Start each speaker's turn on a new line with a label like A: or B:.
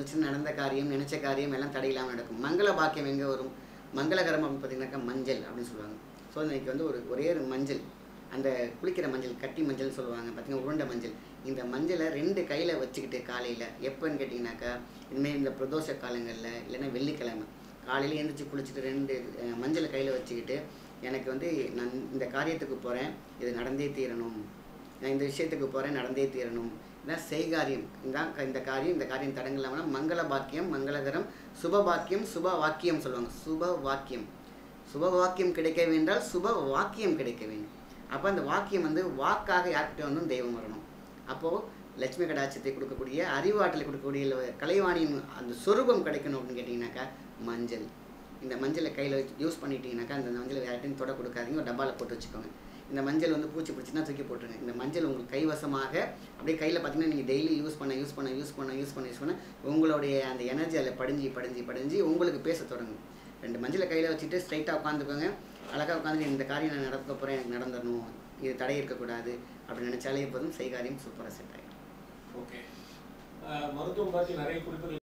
A: வச்சு நடந்த காரியம் நினைச்ச காரியம் எல்லாம் தடையில்லாமல் நடக்கும் மங்கள பாக்கியம் எங்கே வரும் மங்களகரம் அப்படின்னு பார்த்தீங்கன்னாக்கா மஞ்சள் அப்படின்னு சொல்லுவாங்க ஸோ இன்னைக்கு வந்து ஒரு ஒரே ஒரு மஞ்சள் அந்த குளிக்கிற மஞ்சள் கட்டி மஞ்சள் சொல்லுவாங்க பார்த்தீங்கன்னா உருண்டை மஞ்சள் இந்த மஞ்சளை ரெண்டு கையில் வச்சுக்கிட்டு காலையில் எப்போன்னு கேட்டிங்கனாக்கா இனிமேல் இந்த பிரதோஷ காலங்களில் இல்லைன்னா வெள்ளிக்கிழமை காலையில் எழுந்திரிச்சு குளிச்சுட்டு ரெண்டு அஹ், மஞ்சளை கையில் வச்சுக்கிட்டு எனக்கு வந்து நான் இந்த காரியத்துக்கு போகிறேன் இது நடந்தே தீரணும் நான் இந்த விஷயத்துக்கு போகிறேன் நடந்தே தீரணும் இதான் செய்காரியம் இதான் க- இந்த காரியம் இந்த காரியம் தடங்கலாம்னா மங்கள பாக்கியம் மங்களகரம் சுப பாக்கியம் சுப வாக்கியம் சொல்லுவாங்க சுப வாக்கியம் சுப வாக்கியம் கிடைக்க வேண்டால் சுப வாக்கியம் கிடைக்க வேண்டும் அப்போ அந்த வாக்கியம் வந்து வாக்காக யார்கிட்ட வந்தும் தெய்வம் வரணும் அப்போது லட்சுமி கடாட்சத்தை கொடுக்கக்கூடிய அறிவாற்றலை கொடுக்கக்கூடிய இல்ல கலைவாணியின் அந்த சொரூபம் கிடைக்கணும் அப்படின்னு கேட்டிங்கனாக்கா மஞ்சள் இந்த மஞ்சளை கையில் யூஸ் பண்ணிட்டீங்கனாக்கா அந்த மஞ்சளை யார்ட்டையும் தொட கொடுக்காதீங்க ஒரு டப்பாவில் போட்டு வச்சுக்கோங்க இந்த மஞ்சள் வந்து பூச்சி பிடிச்சினா தூக்கி போட்டுருங்க இந்த மஞ்சள் உங்களுக்கு கைவசமாக அப்படியே கையில் பார்த்தீங்கன்னா நீங்கள் டெய்லி யூஸ் பண்ண யூஸ் பண்ண யூஸ் பண்ண யூஸ் பண்ண யூஸ் பண்ண உங்களுடைய அந்த எனர்ஜி அதில் படிஞ்சு படிஞ்சு படிஞ்சு உங்களுக்கு பேச தொடங்கும் ரெண்டு மஞ்சளை கையில் வச்சுட்டு ஸ்ட்ரைட்டாக உட்காந்துக்கோங்க அழகாக உட்காந்து இந்த காரியம் நான் நடக்க போகிறேன் எனக்கு நடந்துடணும் இது தடை இருக்கக்கூடாது அப்படின்னு நினச்சாலே போதும் செய்காரியம் சூப்பராக செட் ஆகிடும்
B: ஓகே மருத்துவம் பற்றி நிறைய குறிப்புகள்